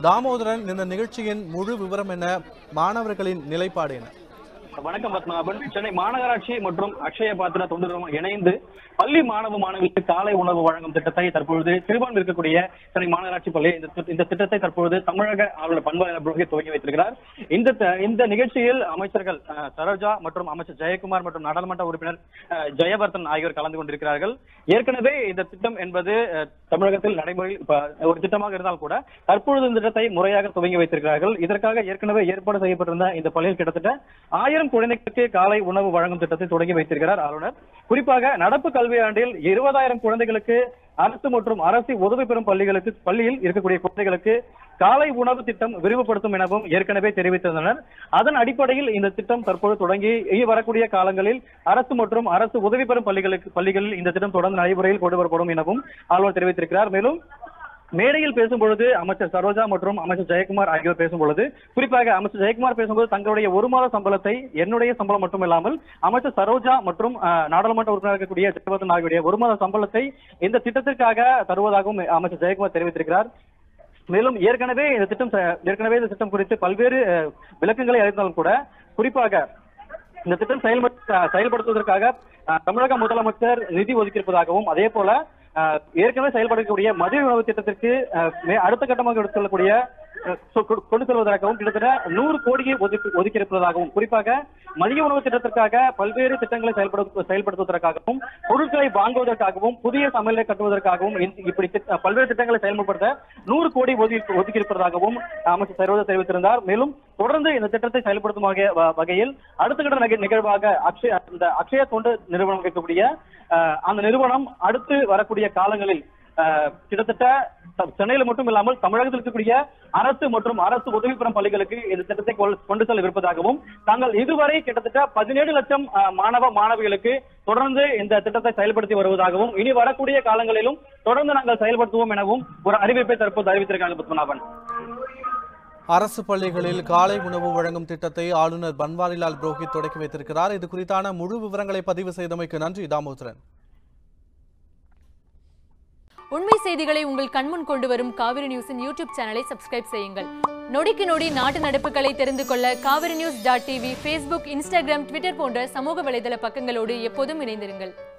தாமோதரன் இந்த நிகழ்ச்சியின் முழு விவரம் என்ன மாணவர்களின் நிலைப்பாடு என்ன வணக்கம் பத்மநாபன் சென்னை மாநகராட்சி மற்றும் அக்ஷய பாத்திர தொண்டு நிறுவனம் இணைந்து பள்ளி மாணவ மாணவிகளுக்கு காலை உணவு வழங்கும் திட்டத்தை தற்பொழுது திருவான் இருக்கக்கூடிய சென்னை மாநகராட்சி பள்ளி இந்த திட்ட- இந்த திட்டத்தை தற்பொழுது தமிழக ஆளுநர் பன்வாரிலால் புரோஹித் துவங்கி வைத்திருக்கிறார் இந்த த- இந்த நிகழ்ச்சியில் அமைச்சர்கள் அஹ், சரோஜா மற்றும் அமைச்சர் ஜெயக்குமார் மற்றும் நாடாளுமன்ற உறுப்பினர் அஹ், ஜெயவர்தன் ஆகியோர் கலந்து கொண்டிருக்கிறார்கள் ஏற்கனவே இந்த திட்டம் என்பது அஹ், தமிழகத்தில் நடைமுறையில் இப்ப ஒரு திட்டமாக இருந்தால் கூட தற்பொழுது இந்த திட்டத்தை முறையாக துவங்கி வைத்திருக்கிறார்கள் இதற்காக ஏற்கனவே ஏற்பாடு செய்யப்பட்டிருந்த இந்த பள்ளியில் கிட்டத்தட்ட ஆயிரம் குழந்தைகளுக்கு காலை உணவு வழங்கும் திட்டத்தை தொடங்கி வைத்திருக்கிறார் ஆளுநர் குறிப்பாக நடப்பு கல்வியாண்டில் இருபதாயிரம் குழந்தைகளுக்கு அரசு மற்றும் அரசு உதவி பெறும் பள்ளிகளுக்கு பள்ளியில் இருக்கக்கூடிய குழந்தைகளுக்கு காலை உணவு திட்டம் விரிவுபடுத்தும் எனவும் ஏற்கனவே தெரிவித்திருந்தனர் அதன் அடிப்படையில் இந்த திட்டம் தற்போது தொடங்கி இனி வரக்கூடிய காலங்களில் அரசு மற்றும் அரசு உதவி பெறும் பள்ளிகளுக்கு பள்ளிகளில் இந்த திட்டம் தொடர்ந்து நடைமுறையில் கொண்டு வரப்படும் எனவும் ஆளுநர் தெரிவித்திருக்கிறார் மேலும் மேடையில் பேசும்பொழுது அமைச்சர் சரோஜா மற்றும் அமைச்சர் ஜெயக்குமார் ஆகியோர் பேசும்பொழுது குறிப்பாக அமைச்சர் ஜெயக்குமார் பேசும்போது தங்களுடைய ஒரு மாத சம்பளத்தை என்னுடைய சம்பளம் மட்டுமில்லாமல் அமைச்சர் சரோஜா மற்றும் அஹ், நாடாளுமன்ற உறுப்பினர் இருக்கக்கூடிய ஜெயவர்தன் ஆகியோருடைய ஒரு மாத சம்பளத்தை இந்த திட்டத்திற்காக தருவதாகவும் அமைச்சர் ஜெயக்குமார் தெரிவித்திருக்கிறார் மேலும் ஏற்கனவே இந்த திட்டம் செ- ஏற்கனவே இந்த திட்டம் குறித்து பல்வேறு அஹ், விளக்கங்களை அளித்தாலும் கூட குறிப்பாக இந்த திட்டம் செயல்படுத்த செயல்படுத்துவதற்காக அஹ், தமிழக முதலமைச்சர் நிதி ஒதுக்கியிருப்பதாகவும் அதே போல அஹ், ஏற்கனவே செயல்படக்கூடிய மதிய உணவு திட்டத்திற்கு அஹ், மே- அடுத்த கட்டமாக எடுத்துச் செல்லக்கூடிய அஹ், சொ- கொ- கொண்டு செல்வதற்காகவும் கிட்டத்தட்ட நூறு கோடியை ஒதுக்கி ஒதுக்கியிருப்பதாகவும் குறிப்பாக மதிய உணவு திட்டத்திற்காக பல்வேறு திட்டங்களை செயல்படு செயல்படுத்துவதற்காகவும் பொருட்களை வாங்குவதற்காகவும் புதிய சமையலை கட்டுவதற்காகவும் இந்த- இப்படி திட்ட- பல்வேறு திட்டங்களை செயல்படுத்த நூறு கோடி ஒதுக்கி ஒதுக்கியிருப்பதாகவும் அமைச்சர் சரோஜா தெரிவித்திருந்தார் மேலும் தொடர்ந்து இந்த திட்டத்தை செயல்படுத்தும் வகை- வ- வகையில் அடுத்த கட்ட நிக- நிகழ்வாக அக்ஷய இந்த அக்ஷய தொண்டு நிறுவனம் இருக்கக்கூடிய அஹ், அந்த நிறுவனம் அடுத்து வரக்கூடிய காலங்களில் அஹ், கிட்டத்தட்ட த- சென்னையில் மட்டும் இல்லாமல் தமிழகத்தில் இருக்கக்கூடிய அரசு மற்றும் அரசு உதவி பெறும் பள்ளிகளுக்கு இந்த திட்டத்தை கொள்- கொண்டு செல்ல இருப்பதாகவும் தாங்கள் இதுவரை கிட்டத்தட்ட பதினேழு லட்சம் அஹ், மாணவ மாணவிகளுக்கு தொடர்ந்து இந்த திட்டத்தை செயல்படுத்தி வருவதாகவும் இனி வரக்கூடிய காலங்களிலும் தொடர்ந்து நாங்கள் செயல்படுத்துவோம் எனவும் ஒரு அறிவிப்பை தற்போது அறிவித்திருக்காங்க பத்மநாபன் அரசு பள்ளிகளில் காலை உணவு வழங்கும் திட்டத்தை ஆளுநர் பன்வாரிலால் புரோஹித் தொடக்கி வைத்திருக்கிறார் இது குறித்தான முழு விவரங்களை பதிவு செய்தமைக்கு நன்றி தாமோதரன் உண்மை செய்திகளை உங்கள் கண்முன் கொண்டு வரும் காவிரி நியூஸின் யூடியூப் சேனலை சப்ஸ்கிரைப் செய்யுங்கள் நொடிக்கு நொடி நாட்டு நடப்புகளை தெரிந்து கொள்ள Kaveri news dot TV Facebook Instagram Twitter போன்ற சமூக வலைதள பக்கங்களோடு எப்போதும் இணைந்திருங்கள்